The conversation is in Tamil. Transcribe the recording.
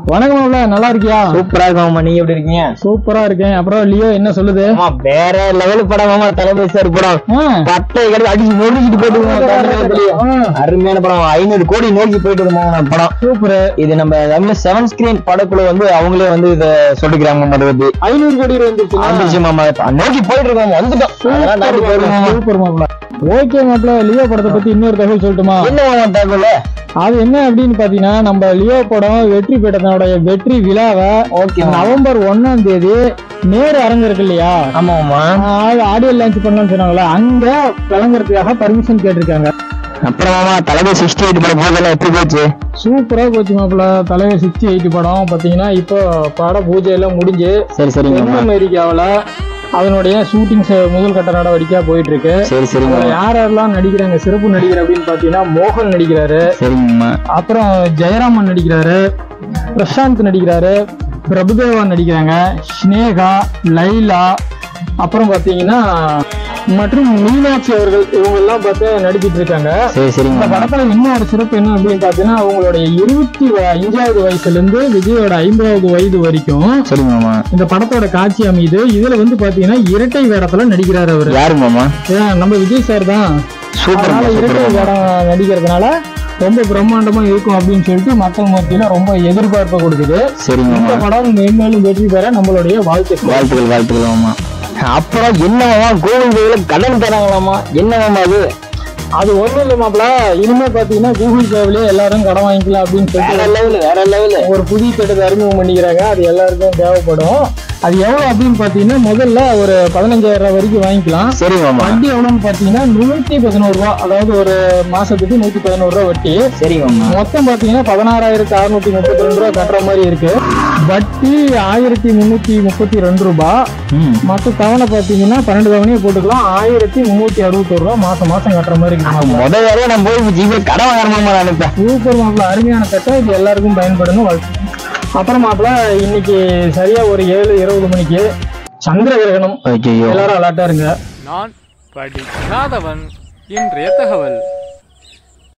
வணக்கம் மாப்ள நல்லா இருக்கியா சூப்பரா இருக்கும் நீங்க எப்படி இருக்கீங்க சூப்பரா இருக்கேன் அப்புறம் லியோ என்ன சொல்லுது ஆமா வேற லெவல் படம் மாமா தளபதி சார் படம் ஆ, பட்டை கிடைச்சு அடிச்சு நொறுக்கிட்டு போயிட்டு இருக்கோம் தமிழ்நாட்டுலயே. ஆ, அருமையான படம் ஐநூறு கோடி நோக்கி போயிட்டு இருக்கோம் படம் சூப்பர் இது நம்ம தமிழ் செவன் ஸ்கிரீன் படக்குழு வந்து அவங்களே வந்து இத சொல்லிக்கிறாங்க அதை பத்தி ஐநூறு கோடி வந்துருச்சு வந்துச்சு மாமா நோக்கி போயிட்டு இருக்கோம் வந்துட்டோம் அதெல்லாம் தாண்டி போயிட்டு இருக்கோம் சூப்பர் மாப்ள ஓகே மாப்ள லியோ படத்தை பத்தி இன்னொரு தகவல் சொல்லட்டுமா என்ன மாமா தகவல் அது என்ன அப்படின்னு பாத்தீங்கன்னா நம்ம லியோ படம் வெற்றி பெற்றதனுடைய வெற்றி விழாவை ஓகே நவம்பர் ஒண்ணாம் தேதி நேரு அரங்கு இருக்கு இல்லையா ஆமா மாமா ஆடியோ லான்ச் பண்ணலாம்னு சொன்னாங்களா அங்க கலங்குறதுக்காக பர்மிஷன் கேட்டிருக்காங்க அப்புறம் மாமா தளபதி சிக்ஸ்டி எயிட் படம் போகல எப்படி போச்சு சூப்பரா போச்சு மாப்பிள்ள தலைவர் சிக்ஸ்டி எயிட் படம் பாத்தீங்கன்னா இப்போ பட பூஜை எல்லாம் முடிஞ்சு சரி சரிங்க தென் மாமா அமெரிக்காவுல அதனுடைய ஷூட்டிங்ஸ் முதல் கட்ட நடவடிக்கையா போயிட்டு இருக்கு சரி சரிங்க அதுல மாமா யார் யாரெல்லாம் நடிக்கிறாங்க சிறப்பு நடிகர் அப்படின்னு பாத்தீங்கன்னா மோகன் நடிக்கிறாரு சரிங்க மாமா அப்புறம் ஜெயராமன் நடிக்கிறாரு பிரசாந்த் நடிக்கிறாரு பிரபுதேவா நடிக்கிறாங்க ஸ்னேகா லைலா அப்புறம் பாத்தீங்கன்னா மற்றும் மீனாட்சி அவர்கள் இவங்க எல்லாம் பார்த்து நடிச்சிட்டு இருக்காங்க சரி சரிங்க இந்த மாமா படத்துல இன்னும் ஒரு சிறப்பு என்ன அப்படின்னு பாத்தீங்கன்னா அவங்களுடைய இருபத்தி வ- அஞ்சாவது வயசுல இருந்து விஜயோட ஐம்பதாவது வயது வரைக்கும் சரிங்க மாமா இந்த படத்தோட காட்சி அமையுது இதுல வந்து பாத்தீங்கன்னா இரட்டை வேடத்துல நடிக்கிறாரு அவரு யாரு மாமா ஏன், நம்ம விஜய் சார் தான் சூப்பர் அதனால இரட்டை சூப்பர் வேடம் நடிக்கிறதுனால ரொம்ப பிரம்மாண்டமா இருக்கும் அப்படின்னு சொல்லிட்டு மக்கள் மத்தியில ரொம்ப எதிர்பார்ப்பை கொடுக்குது சரிங்க இந்த மாமா படம் மேன்மேலும் வெற்றி பெற நம்மளுடைய வாழ்த்துக்கள் வாழ்த்துக்கள் வாழ்த்துக்கள் மாமா அப்புறம் என்ன மாமா கோவில் கோவில கடன் தராங்களாமா என்ன மாமா அது அது ஒண்ணும் இல்லை மாப்பிள இனிமே பாத்தீங்கன்னா கூகுள் பேவிலே எல்லாரும் கடன் வாங்கிக்கலாம் அப்படின்னு வேற சொல்லிட்டு லெவல் வேற லெவல் ஒரு புதிய திட்டத்தை அறிமுகம் பண்ணிக்கிறாங்க அது எல்லாருக்கும் தேவைப்படும் அது எவ்வளவு அப்படின்னு பாத்தீங்கன்னா முதல்ல ஒரு பதினஞ்சாயிரம் ரூபாய் வரைக்கும் வாங்கிக்கலாம் சரி மாமா வட்டி எவ்வளவுன்னு பாத்தீங்கன்னா நூத்தி பதினோரு ரூபா அதாவது ஒரு மாசத்துக்கு நூத்தி பதினோரு ரூபா வட்டி சரி மாமா மொத்தம் பாத்தீங்கன்னா பதினாறாயிரத்தி அறுநூத்தி முப்பத்தி ரெண்டு ரூபா கட்டுற மாதிரி இருக்கு வட்டி ஆயிரத்தி முன்னூத்தி முப்பத்தி ரெண்டு ரூபாய் ம் மற்ற தவணை பாத்தீங்கன்னா பன்னெண்டு தவணையை போட்டுக்கலாம் ஆயிரத்தி முன்னூத்தி அறுபத்தோரு ரூபா மாசம் மாசம் கட்டுற மாதிரி இருக்கு முத வேலையை நான் போய் ஜிபே கடன் வாங்குற மாமா நினைப்பேன் சூப்பர் மாப்பிள அருமையான திட்டம் இது எல்லாருக்கும் பயன்படுங்க வாழ்த்து அப்புறம் மாப்பிள இன்னைக்கு சரியா ஒரு ஏழு இருபது மணிக்கு சந்திர கிரகணம் ஓகே எல்லாரும் அலர்ட்டா இருங்க நான் படிக்காதவன் இன்றைய தகவல்